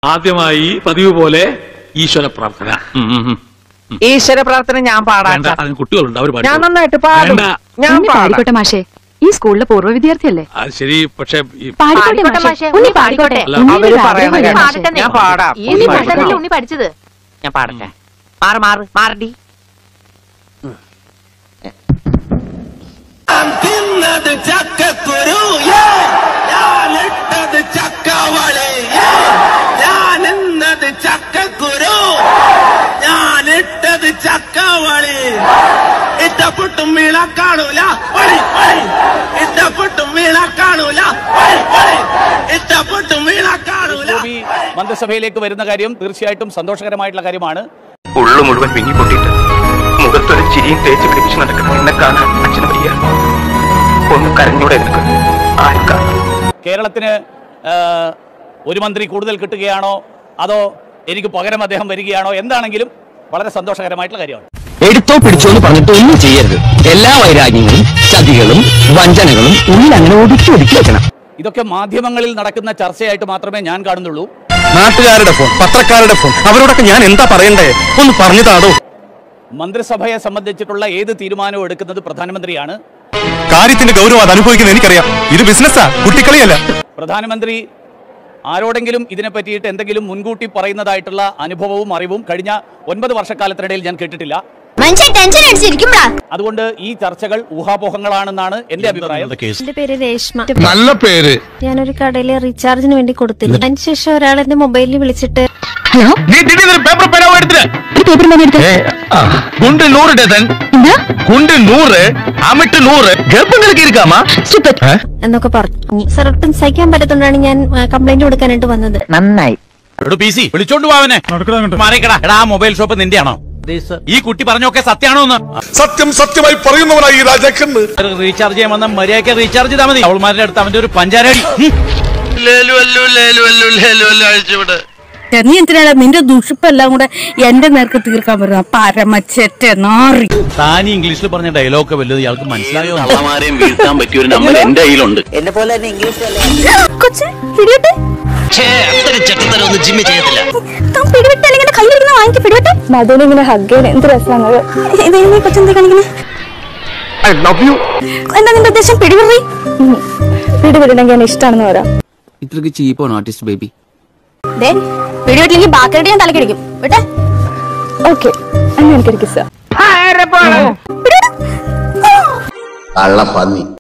ആദ്യമായി പതിവ് പോലെ ഈശ്വര പ്രാർത്ഥന ഉം, ഉം, ഉം. ഈശ്വര പ്രാർത്ഥന ഞാൻ പാടാം വേണ്ട അതിന് കുട്ടികളുണ്ട് അവർ ഞാൻ നന്നായിട്ട് പാടും വേണ്ട. ഞാൻ ഉണ്ണി പാടാം പാടിക്കോട്ടെ മാഷേ ഈ സ്കൂളിലെ പൂർവ്വ വിദ്യാർത്ഥിയല്ലേ അത് ശരി പക്ഷെ ഈ- പാടിക്കോട്ടെ പാടിക്കോട്ടെ മാഷേ മാഷേ, ഉണ്ണി ഉണ്ണി പാടിക്കോട്ടെ അല്ല, ഉണ്ണിയുടെ അവര് ഒരു പറയണ ആഗ്രഹമല്ലേ കേട്ടോ. മാഷേ? പാടട്ടെ. ഞാൻ പാടാം ഈ ഉണ്ണി പാട്ടല്ലേ പാടിക്കോ. ഉണ്ണി പഠിച്ചത് ഞാൻ പാടട്ടെ മാറ് മാറ് മാറടി തിന്നത് ചക്കക്കുരു ഞാനിട്ടത് ചക്കവളി ഞാനിന്നത് ചക്കക്കുരു ഞാനിട്ടത് ചക്കവളി ഇഷ്ടപ്പെട്ടും വീണ കാണൂല വഴി വഴി ഇഷ്ടപ്പെട്ടും വീണ കാണൂല വഴി വഴി ഇഷ്ടപ്പെട്ടും വീണ കാണൂല ഗോപി മന്ത്രിസഭയിലേക്ക് വരുന്ന കാര്യം തീർച്ചയായിട്ടും സന്തോഷകരമായിട്ടുള്ള കാര്യമാണ് ഉള്ളു മുഴുവൻ പിങ്ങി പൊട്ടിയിട്ട് മുഖത്തൊരു ചിരിയും തേച്ച് പിടിപ്പിച്ച് നടക്കുന്ന എന്നെ കാണാൻ അച്ഛന് വയ്യ ഒന്ന് കരഞ്ഞൂടെ നിനക്ക് ആരും കാണാം കേരളത്തിന് ആ, ഒരു മന്ത്രി കൂടുതൽ കിട്ടുകയാണോ അതോ എനിക്ക് പകരം അദ്ദേഹം വരികയാണോ എന്താണെങ്കിലും വളരെ സന്തോഷകരമായിട്ടുള്ള കാര്യമാണ് എടുത്തോ പിടിച്ചോ എന്ന് പറഞ്ഞിട്ട് ഒന്നും ചെയ്യരുത് എല്ലാ വൈരാഗ്യങ്ങളും ചതികളും വഞ്ചനകളും ഉള്ളിൽ അങ്ങനെ ഒതുക്കി ഒതുക്കി വെക്കണം ഇതൊക്കെ മാധ്യമങ്ങളിൽ നടക്കുന്ന ചർച്ചയായിട്ട് മാത്രമേ ഞാൻ കാണുന്നുള്ളൂ നാട്ടുകാരുടെ ഫോൺ പത്രക്കാരുടെ ഫോൺ അവരോടൊക്കെ ഞാൻ എന്താ പറയണ്ടേ ഒന്ന് പറഞ്ഞു താടോ മന്ത്രിസഭയെ സംബന്ധിച്ചിട്ടുള്ള ഏത് തീരുമാനവും എടുക്കുന്നത് പ്രധാനമന്ത്രിയാണ് കാര്യത്തിന്റെ ഗൗരവം അത് അനുഭവിക്കുന്നത് എനിക്കറിയാം ഇത് ബിസിനസ്സാ കുട്ടിക്കളിയല്ല പ്രധാനമന്ത്രി ആരോടെങ്കിലും ഇതിനെ പറ്റിയിട്ട് എന്തെങ്കിലും മുൻകൂട്ടി പറയുന്നതായിട്ടുള്ള അനുഭവവും അറിവും കഴിഞ്ഞ ഒൻപത് വർഷക്കാലത്തിനിടയിൽ ഞാൻ കേട്ടിട്ടില്ല മനുഷ്യൻ ടെൻഷൻ അടിച്ചിരിക്കുമ്പോഴാ അതുകൊണ്ട് ഈ ചർച്ചകൾ ഊഹാപോഹങ്ങളാണെന്നാണ് എന്റെ അഭിപ്രായം എന്റെ പേര് രേഷ്മ നല്ല പേര് ഞാനൊരു കടയില് റീചാർജിന് വേണ്ടി കൊടുത്തിരുന്നു അതിനുശേഷം ഒരാൾ എന്റെ മൊബൈലിൽ വിളിച്ചിട്ട് ഹലോ നീ തിരിഞ്ഞൊരു പേപ്പർ പേനാവ് എടുത്തിട്ട് ഒരു പേപ്പർ തന്നെ എടുത്ത് குண்டு நூறு டசன் എന്താ குண்டு நூறு அமிட்டு நூறு கர்ப்பங்களுக்கு இருக்காமா Stupid. എന്നൊക്കെ പറഞ്ഞു സർ ഒട്ടും സഹിക്കാൻ പറ്റത്തോണ്ടാണ് ഞാൻ കംപ്ലൈന്റ് കൊടുക്കാനായിട്ട് വന്നത് നന്നായി പി സി വിളിച്ചോണ്ട് പോവാനെ മാറിക്കടാ എടാ ആ മൊബൈൽ ഷോപ്പ് നിന്റെയാണോ ഈ കുട്ടി പറഞ്ഞൊക്കെ സത്യാണോ എന്ന് സത്യം സത്യമായി പറയുന്നവനായി ഈ രാജാക്കന്ന് റീചാർജ് ചെയ്യാൻ വന്ന മര്യാദയ്ക്ക് റീചാർജ് ചെയ്താൽ മതി അവൾമാരുടെ അടുത്ത് അവന്റെ ഒരു പഞ്ചാരടി ഹും. നീ എന്തിനാണ് നിന്റെ ദുഷിപ്പെല്ലാം കൂടെ എന്റെ നേർക്ക് തീർക്കാൻ പറ്റുന്ന പരമച്ചെറ്റ നാറി താൻ ഈ ഇംഗ്ലീഷിൽ പറഞ്ഞ ഡയലോഗ് ഒക്കെ വല്ലതും ഇയാൾക്ക് മനസ്സിലായോ കള്ളമാരെയും വീഴ്ത്താൻ പറ്റിയ ഒരു നമ്പർ എന്റെ കയ്യിലുണ്ട് എന്നെ പോലെ തന്നെ ഇംഗ്ലീഷ് കൊച്ചെ പിടിവിട്ടെ ഒന്നും ജിമ്മി ചെയ്യത്തില്ല താൻ പിടിവിട്ട് അല്ലെങ്കിൽ കയ്യിലിരുന്ന് വാങ്ങിക്ക് പിടിവിട്ടെ മധുവിനെ ഇങ്ങനെ ഹഗ് ചെയ്യണേ എന്ത് രസമാണ് ഇത് നീ കൊച്ചെന്താ കാണിക്കണേ എന്താ നിന്റെ ഉദ്ദേശം പിടിവിടി പിടിവിടണമെങ്കിൽ എന്നെ ഇഷ്ടമാണെന്ന് പറയാം ഇത്രക്ക് ചീപ്പാണ് ആർട്ടിസ്റ്റ് ബേബി പിടിവിട്ടില്ലെങ്കിൽ ബാക്കിയായിട്ട് ഞാൻ തലക്കടിക്കും വിട്ടെ ഓക്കെ അങ്ങനെ എനിക്കൊരു കിസ്സ കള്ള പന്നി